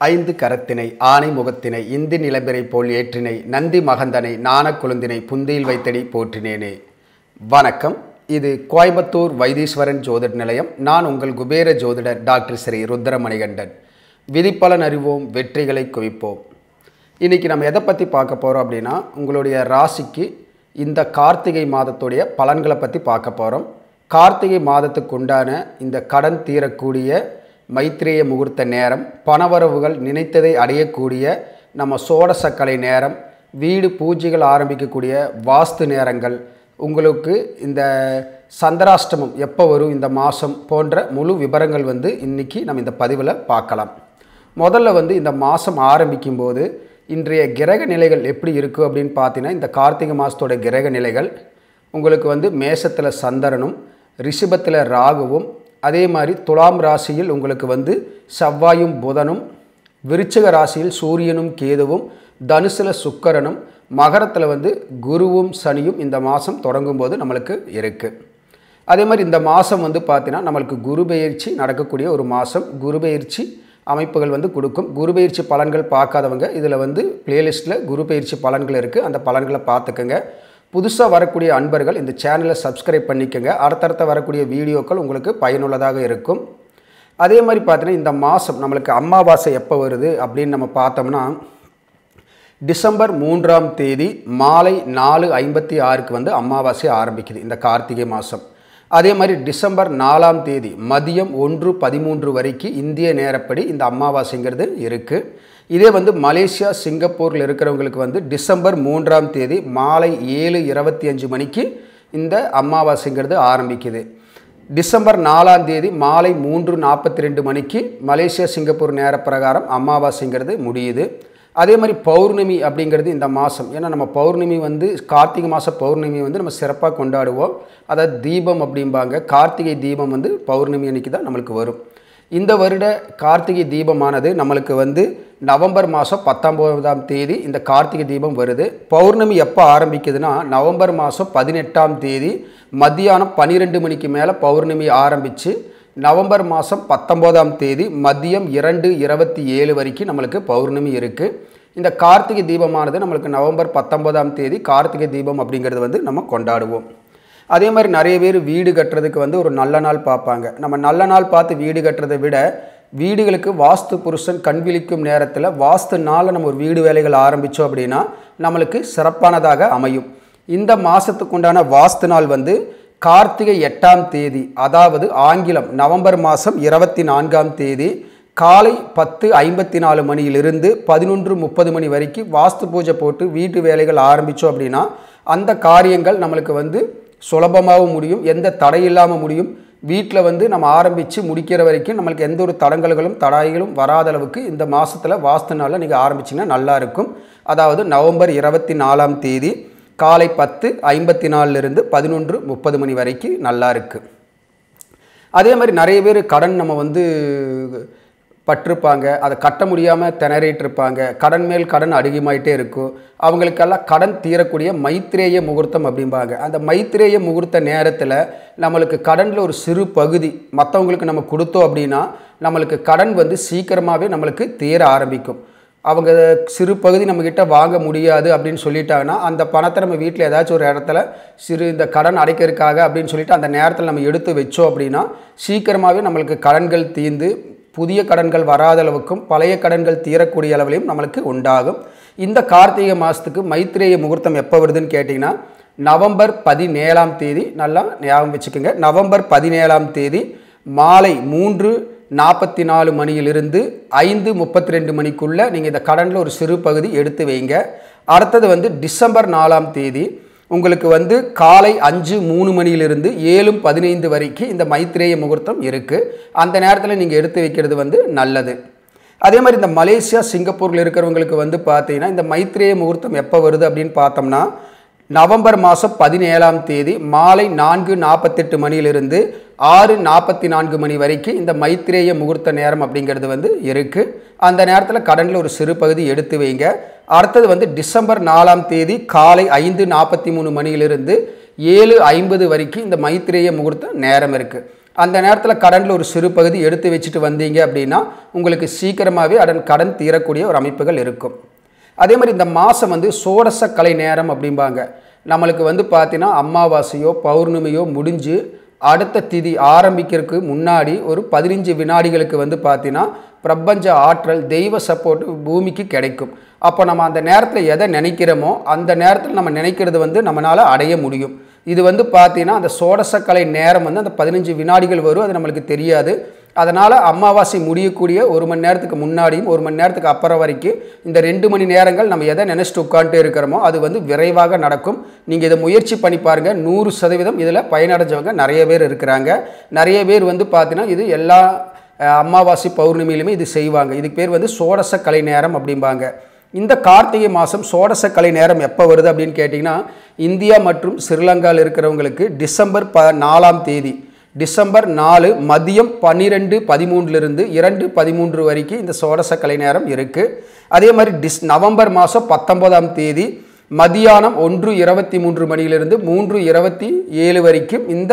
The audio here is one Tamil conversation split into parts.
ஐந்து கரத்தினை ஆனை முகத்தினை இந்தி நிலம்பிரை போல் ஏற்றினை நந்தி மகந்தனை நாணக் கொழுந்தினை புந்தியில் வைத்தடி போற்றினேனே வணக்கம் இது கோயம்புத்தூர் வைத்தீஸ்வரன் ஜோதிட நிலையம் நான் உங்கள் குபேர ஜோதிடர் டாக்டர் ஸ்ரீ ருத்ரமணிகண்டன் விதிப்பலன் அறிவோம் வெற்றிகளை குவிப்போம் இன்றைக்கி நம்ம எதை பற்றி பார்க்க போகிறோம் அப்படின்னா உங்களுடைய ராசிக்கு இந்த கார்த்திகை மாதத்துடைய பலன்களை பற்றி பார்க்க போகிறோம் கார்த்திகை மாதத்துக்கு உண்டான இந்த கடன் தீரக்கூடிய மைத்திரேய முகூர்த்த நேரம் பணவரவுகள் நினைத்ததை அடையக்கூடிய நம்ம சோடசக்கலை நேரம் வீடு பூஜைகள் ஆரம்பிக்கக்கூடிய வாஸ்து நேரங்கள் உங்களுக்கு இந்த சந்திராஷ்டமம் எப்போ வரும் இந்த மாதம் போன்ற முழு விவரங்கள் வந்து இன்றைக்கி நம்ம இந்த பதிவில் பார்க்கலாம் முதல்ல வந்து இந்த மாதம் ஆரம்பிக்கும் போது இன்றைய கிரக நிலைகள் எப்படி இருக்குது அப்படின்னு பார்த்தீங்கன்னா இந்த கார்த்திகை மாதத்தோட கிரக நிலைகள் உங்களுக்கு வந்து மேஷத்தில் சந்திரனும் ரிஷபத்தில் ராகுவும் அதே மாதிரி துலாம் ராசியில் உங்களுக்கு வந்து செவ்வாயும் புதனும் விருச்சிக ராசியில் சூரியனும் கேதுவும் தனுசில் சுக்கரனும் மகரத்தில் வந்து குருவும் சனியும் இந்த மாதம் தொடங்கும் போது நம்மளுக்கு இருக்குது அதே மாதிரி இந்த மாதம் வந்து பார்த்தீங்கன்னா நம்மளுக்கு குரு பெயர்ச்சி நடக்கக்கூடிய ஒரு மாதம் குரு பெயர்ச்சி அமைப்புகள் வந்து கொடுக்கும் குரு பயிற்சி பலன்கள் பார்க்காதவங்க இதில் வந்து பிளேலிஸ்ட்டில் குரு பயிற்சி பலன்கள் இருக்குது அந்த பலன்களை பார்த்துக்கோங்க புதுசாக வரக்கூடிய அன்பர்கள் இந்த சேனலை சப்ஸ்கிரைப் பண்ணிக்கோங்க அடுத்தடுத்த வரக்கூடிய வீடியோக்கள் உங்களுக்கு பயனுள்ளதாக இருக்கும் அதே மாதிரி பார்த்தீங்கன்னா இந்த மாதம் நம்மளுக்கு அமாவாசை எப்போ வருது அப்படின்னு நம்ம பார்த்தோம்னா டிசம்பர் மூன்றாம் தேதி மாலை நாலு ஐம்பத்தி ஆறுக்கு வந்து அமாவாசை ஆரம்பிக்குது இந்த கார்த்திகை மாதம் அதே மாதிரி டிசம்பர் நாலாம் தேதி மதியம் ஒன்று பதிமூன்று வரைக்கும் இந்திய நேரப்படி இந்த அமாவாசைங்கிறது இருக்குது இதே வந்து மலேசியா சிங்கப்பூரில் இருக்கிறவங்களுக்கு வந்து டிசம்பர் மூன்றாம் தேதி மாலை ஏழு இருபத்தி அஞ்சு மணிக்கு இந்த அமாவாசைங்கிறது ஆரம்பிக்குது டிசம்பர் நாலாம் தேதி மாலை மூன்று நாற்பத்தி ரெண்டு மணிக்கு மலேசியா சிங்கப்பூர் நேர பிரகாரம் அமாவாசைங்கிறது முடியுது அதே மாதிரி பௌர்ணமி அப்படிங்கிறது இந்த மாதம் ஏன்னா நம்ம பௌர்ணமி வந்து கார்த்திகை மாத பௌர்ணமி வந்து நம்ம சிறப்பாக கொண்டாடுவோம் அதாவது தீபம் அப்படிம்பாங்க கார்த்திகை தீபம் வந்து பௌர்ணமி அன்னைக்கு தான் நம்மளுக்கு வரும் இந்த வருட கார்த்திகை தீபமானது நம்மளுக்கு வந்து நவம்பர் மாதம் பத்தொம்போதாம் தேதி இந்த கார்த்திகை தீபம் வருது பௌர்ணமி எப்போ ஆரம்பிக்குதுன்னா நவம்பர் மாதம் பதினெட்டாம் தேதி மத்தியானம் பன்னிரெண்டு மணிக்கு மேலே பௌர்ணமி ஆரம்பித்து நவம்பர் மாதம் பத்தொம்போதாம் தேதி மதியம் இரண்டு இருபத்தி ஏழு வரைக்கும் நம்மளுக்கு பௌர்ணமி இருக்குது இந்த கார்த்திகை தீபமானது நம்மளுக்கு நவம்பர் பத்தொம்போதாம் தேதி கார்த்திகை தீபம் அப்படிங்கிறது வந்து நம்ம கொண்டாடுவோம் அதே மாதிரி நிறைய பேர் வீடு கட்டுறதுக்கு வந்து ஒரு நல்ல நாள் பார்ப்பாங்க நம்ம நல்ல நாள் பார்த்து வீடு கட்டுறதை விட வீடுகளுக்கு வாஸ்து புருஷன் கண்விழிக்கும் நேரத்தில் வாஸ்து நாளில் நம்ம ஒரு வீடு வேலைகள் ஆரம்பித்தோம் அப்படின்னா நம்மளுக்கு சிறப்பானதாக அமையும் இந்த மாதத்துக்கு உண்டான வாஸ்து நாள் வந்து கார்த்திகை எட்டாம் தேதி அதாவது ஆங்கிலம் நவம்பர் மாதம் இருபத்தி நான்காம் தேதி காலை பத்து ஐம்பத்தி நாலு மணியிலிருந்து பதினொன்று முப்பது மணி வரைக்கும் வாஸ்து பூஜை போட்டு வீட்டு வேலைகள் ஆரம்பித்தோம் அப்படின்னா அந்த காரியங்கள் நம்மளுக்கு வந்து சுலபமாகவும் முடியும் எந்த தடை இல்லாமல் முடியும் வீட்டில் வந்து நம்ம ஆரம்பித்து முடிக்கிற வரைக்கும் நம்மளுக்கு எந்த ஒரு தடங்கல்களும் தடாய்களும் வராத அளவுக்கு இந்த மாதத்தில் வாஸ்து நாளில் நீங்கள் ஆரம்பிச்சிங்கன்னா நல்லாயிருக்கும் அதாவது நவம்பர் இருபத்தி நாலாம் தேதி காலை பத்து ஐம்பத்தி நாலுலேருந்து பதினொன்று முப்பது மணி வரைக்கும் நல்லா இருக்குது அதே மாதிரி நிறைய பேர் கடன் நம்ம வந்து பட்டிருப்பாங்க அதை கட்ட முடியாமல் திணறிட்டு இருப்பாங்க கடன் மேல் கடன் அதிகமாயிட்டே இருக்கும் அவங்களுக்கெல்லாம் கடன் தீரக்கூடிய மைத்திரேய முகூர்த்தம் அப்படிம்பாங்க அந்த மைத்திரேய முகூர்த்த நேரத்தில் நம்மளுக்கு கடனில் ஒரு சிறு பகுதி மற்றவங்களுக்கு நம்ம கொடுத்தோம் அப்படின்னா நம்மளுக்கு கடன் வந்து சீக்கிரமாகவே நம்மளுக்கு தீர ஆரம்பிக்கும் அவங்க சிறு பகுதி நம்மக்கிட்ட வாங்க முடியாது அப்படின்னு சொல்லிட்டாங்கன்னா அந்த பணத்தை நம்ம வீட்டில் ஏதாச்சும் ஒரு இடத்துல சிறு இந்த கடன் அடைக்கிறதுக்காக அப்படின்னு சொல்லிட்டு அந்த நேரத்தில் நம்ம எடுத்து வச்சோம் அப்படின்னா சீக்கிரமாகவே நம்மளுக்கு கடன்கள் தீர்ந்து புதிய கடன்கள் வராத அளவுக்கும் பழைய கடன்கள் தீரக்கூடிய அளவிலையும் நம்மளுக்கு உண்டாகும் இந்த கார்த்திகை மாதத்துக்கு மைத்திரேய முகூர்த்தம் எப்போ வருதுன்னு கேட்டிங்கன்னா நவம்பர் பதினேழாம் தேதி நல்லா ஞாபகம் வச்சுக்கோங்க நவம்பர் பதினேழாம் தேதி மாலை மூன்று நாற்பத்தி நாலு மணியிலிருந்து ஐந்து முப்பத்தி ரெண்டு மணிக்குள்ளே நீங்கள் இந்த கடனில் ஒரு சிறு பகுதி எடுத்து வைங்க அடுத்தது வந்து டிசம்பர் நாலாம் தேதி உங்களுக்கு வந்து காலை அஞ்சு மூணு மணியிலிருந்து ஏழும் பதினைந்து வரைக்கும் இந்த மைத்திரேய முகூர்த்தம் இருக்குது அந்த நேரத்தில் நீங்கள் எடுத்து வைக்கிறது வந்து நல்லது அதே மாதிரி இந்த மலேசியா சிங்கப்பூரில் இருக்கிறவங்களுக்கு வந்து பார்த்தீங்கன்னா இந்த மைத்திரேய முகூர்த்தம் எப்போ வருது அப்படின்னு பார்த்தோம்னா நவம்பர் மாதம் பதினேழாம் தேதி மாலை நான்கு நாற்பத்தெட்டு மணியிலிருந்து ஆறு நாற்பத்தி நான்கு மணி வரைக்கும் இந்த மைத்திரேய முகூர்த்த நேரம் அப்படிங்கிறது வந்து இருக்குது அந்த நேரத்தில் கடனில் ஒரு சிறு பகுதி எடுத்து வைங்க அடுத்தது வந்து டிசம்பர் நாலாம் தேதி காலை ஐந்து நாற்பத்தி மூணு மணியிலிருந்து ஏழு ஐம்பது வரைக்கும் இந்த மைத்திரேய முகூர்த்த நேரம் இருக்குது அந்த நேரத்தில் கடனில் ஒரு சிறு பகுதி எடுத்து வச்சுட்டு வந்தீங்க அப்படின்னா உங்களுக்கு சீக்கிரமாகவே அதன் கடன் தீரக்கூடிய ஒரு அமைப்புகள் இருக்கும் அதே மாதிரி இந்த மாதம் வந்து சோடச கலை நேரம் அப்படிம்பாங்க நம்மளுக்கு வந்து பார்த்தீங்கன்னா அமாவாசையோ பௌர்ணமியோ முடிஞ்சு அடுத்த திதி ஆரம்பிக்கிறதுக்கு முன்னாடி ஒரு பதினஞ்சு வினாடிகளுக்கு வந்து பார்த்தீங்கன்னா பிரபஞ்ச ஆற்றல் தெய்வ சப்போர்ட் பூமிக்கு கிடைக்கும் அப்போ நம்ம அந்த நேரத்தில் எதை நினைக்கிறோமோ அந்த நேரத்தில் நம்ம நினைக்கிறது வந்து நம்மளால் அடைய முடியும் இது வந்து பார்த்தீங்கன்னா அந்த சோடசக்கலை நேரம் வந்து அந்த பதினஞ்சு வினாடிகள் வரும் அது நம்மளுக்கு தெரியாது அதனால் அமாவாசை முடியக்கூடிய ஒரு மணி நேரத்துக்கு முன்னாடியும் ஒரு மணி நேரத்துக்கு அப்புறம் வரைக்கும் இந்த ரெண்டு மணி நேரங்கள் நம்ம எதை நினச்சிட்டு உட்காந்துட்டு இருக்கிறோமோ அது வந்து விரைவாக நடக்கும் நீங்கள் இதை முயற்சி பண்ணி பாருங்கள் நூறு சதவீதம் இதில் பயனடைஞ்சவங்க நிறைய பேர் இருக்கிறாங்க நிறைய பேர் வந்து பார்த்தீங்கன்னா இது எல்லா அஹ், அமாவாசை பௌர்ணமியிலுமே இது செய்வாங்க இதுக்கு பேர் வந்து சோடச கலை நேரம் அப்படிம்பாங்க இந்த கார்த்திகை மாதம் சோடச கலை நேரம் எப்போ வருது அப்படின்னு கேட்டிங்கன்னா இந்தியா மற்றும் ஸ்ரீலங்காவில் இருக்கிறவங்களுக்கு டிசம்பர் ப நாலாம் தேதி டிசம்பர் நாலு மதியம் பன்னிரெண்டு பதிமூன்றுலேருந்து இரண்டு பதிமூன்று வரைக்கும் இந்த சோடச கலை நேரம் இருக்குது அதே மாதிரி டிஸ் நவம்பர் மாதம் பத்தொன்பதாம் தேதி மதியானம் ஒன்று இருபத்தி மூன்று மணியிலிருந்து மூன்று இருபத்தி ஏழு வரைக்கும் இந்த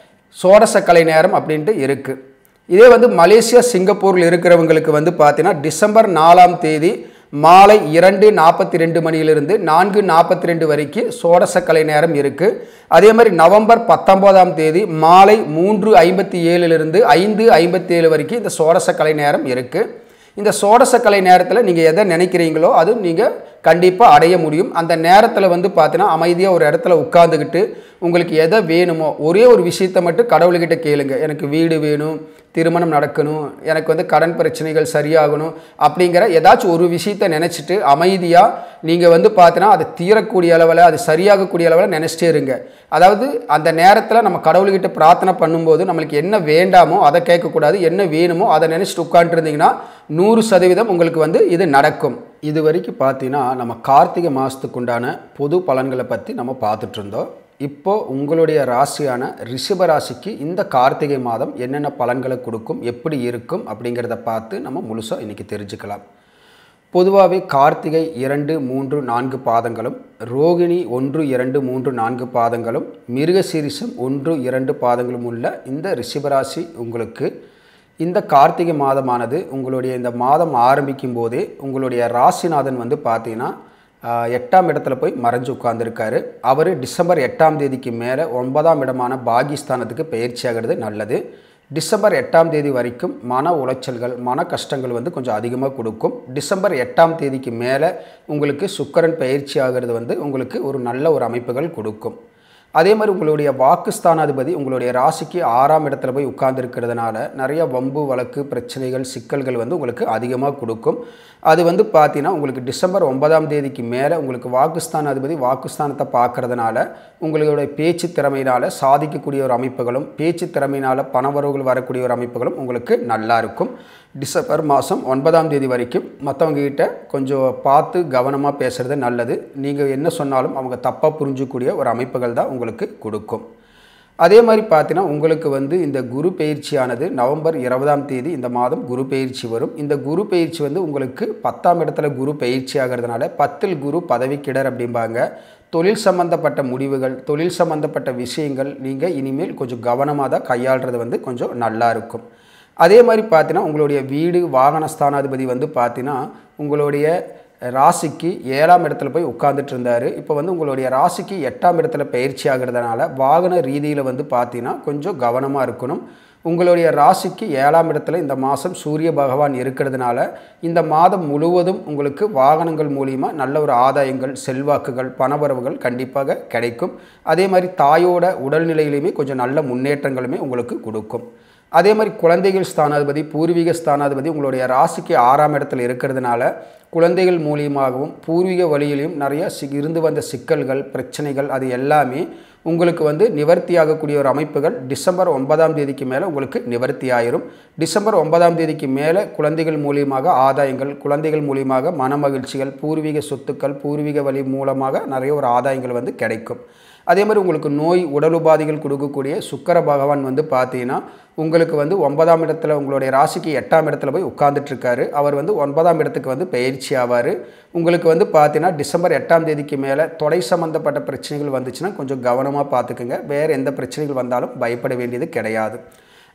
சோடச கலை நேரம் அப்படின்ட்டு இருக்குது இதே வந்து மலேசியா சிங்கப்பூரில் இருக்கிறவங்களுக்கு வந்து பார்த்தீங்கன்னா டிசம்பர் நாலாம் தேதி மாலை இரண்டு நாற்பத்தி ரெண்டு மணியிலிருந்து நான்கு நாற்பத்தி ரெண்டு வரைக்கும் சோடசக்கலை நேரம் இருக்குது அதே மாதிரி நவம்பர் பத்தொம்போதாம் தேதி மாலை மூன்று ஐம்பத்தி ஏழுலேருந்து ஐந்து ஐம்பத்தி ஏழு வரைக்கும் இந்த சோடசக்கலை நேரம் இருக்குது இந்த சோடசக்கலை நேரத்தில் நீங்கள் எதை நினைக்கிறீங்களோ அது நீங்கள் கண்டிப்பாக அடைய முடியும் அந்த நேரத்தில் வந்து பார்த்தீங்கன்னா அமைதியாக ஒரு இடத்துல உட்காந்துக்கிட்டு உங்களுக்கு எதை வேணுமோ ஒரே ஒரு விஷயத்தை மட்டும் கடவுள்கிட்ட கேளுங்க எனக்கு வீடு வேணும் திருமணம் நடக்கணும் எனக்கு வந்து கடன் பிரச்சனைகள் சரியாகணும் அப்படிங்கிற ஏதாச்சும் ஒரு விஷயத்தை நினச்சிட்டு அமைதியாக நீங்கள் வந்து பார்த்தீங்கன்னா அது தீரக்கூடிய அளவில் அது சரியாகக்கூடிய அளவில் நினச்சிட்டே இருங்க அதாவது அந்த நேரத்தில் நம்ம கடவுள்கிட்ட பிரார்த்தனை பண்ணும்போது நம்மளுக்கு என்ன வேண்டாமோ அதை கேட்கக்கூடாது என்ன வேணுமோ அதை நினச்சிட்டு உட்காந்துருந்தீங்கன்னா நூறு சதவீதம் உங்களுக்கு வந்து இது நடக்கும் இது வரைக்கும் பார்த்தீங்கன்னா நம்ம கார்த்திகை மாதத்துக்கு உண்டான பொது பலன்களை பற்றி நம்ம பார்த்துட்டு இருந்தோம் இப்போ உங்களுடைய ராசியான ரிஷப ராசிக்கு இந்த கார்த்திகை மாதம் என்னென்ன பலன்களை கொடுக்கும் எப்படி இருக்கும் அப்படிங்கிறத பார்த்து நம்ம முழுசாக இன்றைக்கி தெரிஞ்சுக்கலாம் பொதுவாகவே கார்த்திகை இரண்டு மூன்று நான்கு பாதங்களும் ரோகிணி ஒன்று இரண்டு மூன்று நான்கு பாதங்களும் மிருகசீரிசம் ஒன்று இரண்டு பாதங்களும் உள்ள இந்த ரிஷபராசி உங்களுக்கு இந்த கார்த்திகை மாதமானது உங்களுடைய இந்த மாதம் ஆரம்பிக்கும் போதே உங்களுடைய ராசிநாதன் வந்து பார்த்தீங்கன்னா ஆஹ், எட்டாம் இடத்துல போய் மறைஞ்சு உட்கார்ந்துருக்காரு அவர் டிசம்பர் எட்டாம் தேதிக்கு மேலே ஒன்பதாம் இடமான பாகிஸ்தானத்துக்கு பயிற்சி ஆகிறது நல்லது டிசம்பர் எட்டாம் தேதி வரைக்கும் மன உளைச்சல்கள் மன கஷ்டங்கள் வந்து கொஞ்சம் அதிகமாக கொடுக்கும் டிசம்பர் எட்டாம் தேதிக்கு மேலே உங்களுக்கு சுக்கிரன் பயிற்சி ஆகிறது வந்து உங்களுக்கு ஒரு நல்ல ஒரு அமைப்புகள் கொடுக்கும் அதே மாதிரி உங்களுடைய வாக்குஸ்தானாதிபதி உங்களுடைய ராசிக்கு ஆறாம் இடத்துல போய் உட்கார்ந்துருக்கிறதுனால நிறைய வம்பு வழக்கு பிரச்சனைகள் சிக்கல்கள் வந்து உங்களுக்கு அதிகமாக கொடுக்கும் அது வந்து பார்த்தீங்கன்னா உங்களுக்கு டிசம்பர் ஒன்பதாம் தேதிக்கு மேலே உங்களுக்கு வாக்குஸ்தானாதிபதி வாக்குஸ்தானத்தை பார்க்கறதுனால உங்களுடைய பேச்சு திறமையினால் சாதிக்கக்கூடிய ஒரு அமைப்புகளும் பேச்சு திறமையினால் பணவரவுகள் வரக்கூடிய ஒரு அமைப்புகளும் உங்களுக்கு நல்லா இருக்கும் டிசம்பர் மாதம் ஒன்பதாம் தேதி வரைக்கும் மற்றவங்க கிட்ட கொஞ்சம் பார்த்து கவனமாக பேசுகிறது நல்லது நீங்கள் என்ன சொன்னாலும் அவங்க தப்பாக புரிஞ்சக்கூடிய ஒரு அமைப்புகள் தான் உங்களுக்கு கொடுக்கும் அதே மாதிரி பார்த்தீங்கன்னா உங்களுக்கு வந்து இந்த குரு பயிற்சியானது நவம்பர் இருபதாம் தேதி இந்த மாதம் குரு பயிற்சி வரும் இந்த குரு பயிற்சி வந்து உங்களுக்கு பத்தாம் இடத்துல குரு பயிற்சி ஆகிறதுனால பத்தில் குரு பதவிக்கிடர் அப்படிம்பாங்க தொழில் சம்பந்தப்பட்ட முடிவுகள் தொழில் சம்பந்தப்பட்ட விஷயங்கள் நீங்கள் இனிமேல் கொஞ்சம் கவனமாக தான் கையாளுறது வந்து கொஞ்சம் நல்லா இருக்கும் அதே மாதிரி பார்த்தீங்கன்னா உங்களுடைய வீடு வாகன ஸ்தானாதிபதி வந்து பார்த்தீங்கன்னா உங்களுடைய ராசிக்கு ஏழாம் இடத்துல போய் உட்கார்ந்துட்டு இருந்தார் இப்போ வந்து உங்களுடைய ராசிக்கு எட்டாம் இடத்துல பயிற்சி ஆகிறதுனால வாகன ரீதியில் வந்து பார்த்தீங்கன்னா கொஞ்சம் கவனமாக இருக்கணும் உங்களுடைய ராசிக்கு ஏழாம் இடத்துல இந்த மாதம் சூரிய பகவான் இருக்கிறதுனால இந்த மாதம் முழுவதும் உங்களுக்கு வாகனங்கள் மூலிமா நல்ல ஒரு ஆதாயங்கள் செல்வாக்குகள் பணவரவுகள் கண்டிப்பாக கிடைக்கும் அதே மாதிரி தாயோட உடல்நிலையிலையுமே கொஞ்சம் நல்ல முன்னேற்றங்களுமே உங்களுக்கு கொடுக்கும் அதே மாதிரி குழந்தைகள் ஸ்தானாதிபதி பூர்வீக ஸ்தானாதிபதி உங்களுடைய ராசிக்கு ஆறாம் இடத்துல இருக்கிறதுனால குழந்தைகள் மூலியமாகவும் பூர்வீக வழியிலையும் நிறைய சி இருந்து வந்த சிக்கல்கள் பிரச்சனைகள் அது எல்லாமே உங்களுக்கு வந்து நிவர்த்தி ஆகக்கூடிய ஒரு அமைப்புகள் டிசம்பர் ஒன்பதாம் தேதிக்கு மேலே உங்களுக்கு நிவர்த்தி ஆயிரும் டிசம்பர் ஒன்பதாம் தேதிக்கு மேலே குழந்தைகள் மூலியமாக ஆதாயங்கள் குழந்தைகள் மூலியமாக மன மகிழ்ச்சிகள் பூர்வீக சொத்துக்கள் பூர்வீக வழி மூலமாக நிறைய ஒரு ஆதாயங்கள் வந்து கிடைக்கும் அதே மாதிரி உங்களுக்கு நோய் உடல் உபாதைகள் கொடுக்கக்கூடிய சுக்கர பகவான் வந்து பார்த்தீங்கன்னா உங்களுக்கு வந்து ஒன்பதாம் இடத்துல உங்களுடைய ராசிக்கு எட்டாம் இடத்துல போய் உட்கார்ந்துட்டு இருக்காரு அவர் வந்து ஒன்பதாம் இடத்துக்கு வந்து பயிற்சி ஆவார் உங்களுக்கு வந்து பார்த்தீங்கன்னா டிசம்பர் எட்டாம் தேதிக்கு மேலே தொடை சம்மந்தப்பட்ட பிரச்சனைகள் வந்துச்சுன்னா கொஞ்சம் கவனமாக பார்த்துக்குங்க வேறு எந்த பிரச்சனைகள் வந்தாலும் பயப்பட வேண்டியது கிடையாது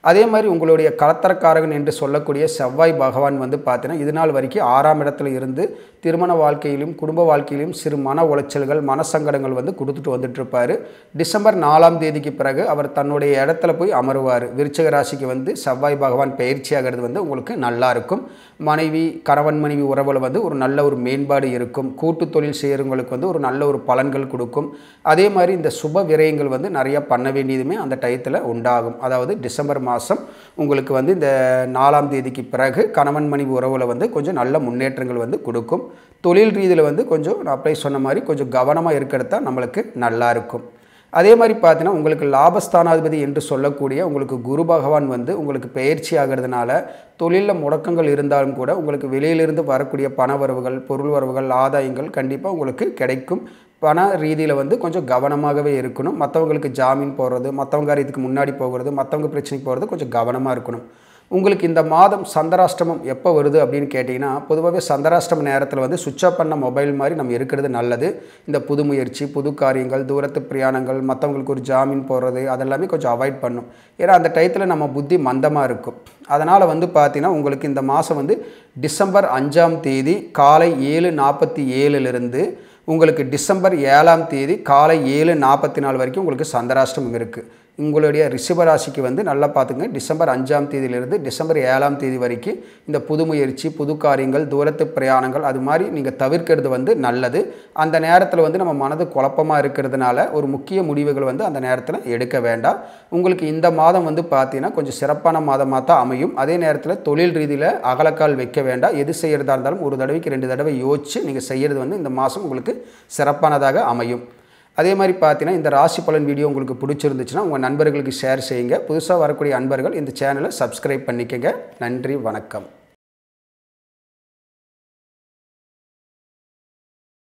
அதே மாதிரி உங்களுடைய கலத்தரக்காரகன் என்று சொல்லக்கூடிய செவ்வாய் பகவான் வந்து பார்த்தீங்கன்னா இது நாள் வரைக்கும் ஆறாம் இடத்துல இருந்து திருமண வாழ்க்கையிலும் குடும்ப வாழ்க்கையிலும் சிறு மன உளைச்சல்கள் மனசங்கடங்கள் வந்து கொடுத்துட்டு வந்துட்டு இருப்பாரு டிசம்பர் நாலாம் தேதிக்கு பிறகு அவர் தன்னுடைய இடத்துல போய் அமருவார் விருச்சக ராசிக்கு வந்து செவ்வாய் பகவான் பயிற்சி ஆகிறது வந்து உங்களுக்கு நல்லா இருக்கும் மனைவி கணவன் மனைவி உறவில் வந்து ஒரு நல்ல ஒரு மேம்பாடு இருக்கும் கூட்டு தொழில் செய்கிறவங்களுக்கு வந்து ஒரு நல்ல ஒரு பலன்கள் கொடுக்கும் அதே மாதிரி இந்த சுப விரயங்கள் வந்து நிறைய பண்ண வேண்டியதுமே அந்த டயத்தில் உண்டாகும் அதாவது டிசம்பர் மாதம் உங்களுக்கு வந்து இந்த நாலாம் தேதிக்கு பிறகு கணவன் மனைவி உறவில் வந்து கொஞ்சம் நல்ல முன்னேற்றங்கள் வந்து கொடுக்கும் தொழில் ரீதியில் வந்து கொஞ்சம் நான் அப்படியே சொன்ன மாதிரி கொஞ்சம் கவனமாக இருக்கிறது தான் நம்மளுக்கு நல்லா இருக்கும் அதே மாதிரி பார்த்தீங்கன்னா உங்களுக்கு லாபஸ்தானாதிபதி என்று சொல்லக்கூடிய உங்களுக்கு குரு பகவான் வந்து உங்களுக்கு பயிற்சி ஆகிறதுனால தொழிலில் முடக்கங்கள் இருந்தாலும் கூட உங்களுக்கு வெளியிலிருந்து வரக்கூடிய பண வரவுகள் பொருள் வரவுகள் ஆதாயங்கள் கண்டிப்பாக உங்களுக்கு கிடைக்கும் பண ரீதியில் வந்து கொஞ்சம் கவனமாகவே இருக்கணும் மற்றவங்களுக்கு ஜாமீன் போடுறது மற்றவங்க இதுக்கு முன்னாடி போகிறது மற்றவங்க பிரச்சனைக்கு போகிறது கொஞ்சம் கவனமாக இருக்கணும் உங்களுக்கு இந்த மாதம் சந்திராஷ்டமம் எப்போ வருது அப்படின்னு கேட்டிங்கன்னா பொதுவாகவே சந்திராஷ்டம நேரத்தில் வந்து சுவிட்ச் ஆஃப் பண்ண மொபைல் மாதிரி நம்ம இருக்கிறது நல்லது இந்த புது முயற்சி புது காரியங்கள் தூரத்து பிரயாணங்கள் மற்றவங்களுக்கு ஒரு ஜாமீன் போடுறது அதெல்லாமே கொஞ்சம் அவாய்ட் பண்ணும் ஏன்னா அந்த டயத்தில் நம்ம புத்தி மந்தமாக இருக்கும் அதனால் வந்து பார்த்தீங்கன்னா உங்களுக்கு இந்த மாதம் வந்து டிசம்பர் அஞ்சாம் தேதி காலை ஏழு நாற்பத்தி ஏழுலேருந்து உங்களுக்கு டிசம்பர் ஏழாம் தேதி காலை ஏழு நாற்பத்தி நாலு வரைக்கும் உங்களுக்கு சந்திராஷ்டமம் இருக்குது உங்களுடைய ரிஷபராசிக்கு வந்து நல்லா பார்த்துங்க டிசம்பர் அஞ்சாம் தேதியிலிருந்து டிசம்பர் ஏழாம் தேதி வரைக்கும் இந்த புது முயற்சி புது காரியங்கள் தூரத்து பிரயாணங்கள் அது மாதிரி நீங்கள் தவிர்க்கிறது வந்து நல்லது அந்த நேரத்தில் வந்து நம்ம மனது குழப்பமாக இருக்கிறதுனால ஒரு முக்கிய முடிவுகள் வந்து அந்த நேரத்தில் எடுக்க வேண்டாம் உங்களுக்கு இந்த மாதம் வந்து பார்த்தீங்கன்னா கொஞ்சம் சிறப்பான மாதமாக தான் அமையும் அதே நேரத்தில் தொழில் ரீதியில் அகலக்கால் வைக்க வேண்டாம் எது செய்கிறதா இருந்தாலும் ஒரு தடவைக்கு ரெண்டு தடவை யோசித்து நீங்கள் செய்கிறது வந்து இந்த மாதம் உங்களுக்கு சிறப்பானதாக அமையும் அதே மாதிரி பார்த்தீங்கன்னா இந்த ராசி பலன் வீடியோ உங்களுக்கு பிடிச்சிருந்துச்சுன்னா உங்கள் நண்பர்களுக்கு ஷேர் செய்யுங்க புதுசாக வரக்கூடிய அன்பர்கள் இந்த சேனலை சப்ஸ்கிரைப் பண்ணிக்கங்க நன்றி வணக்கம்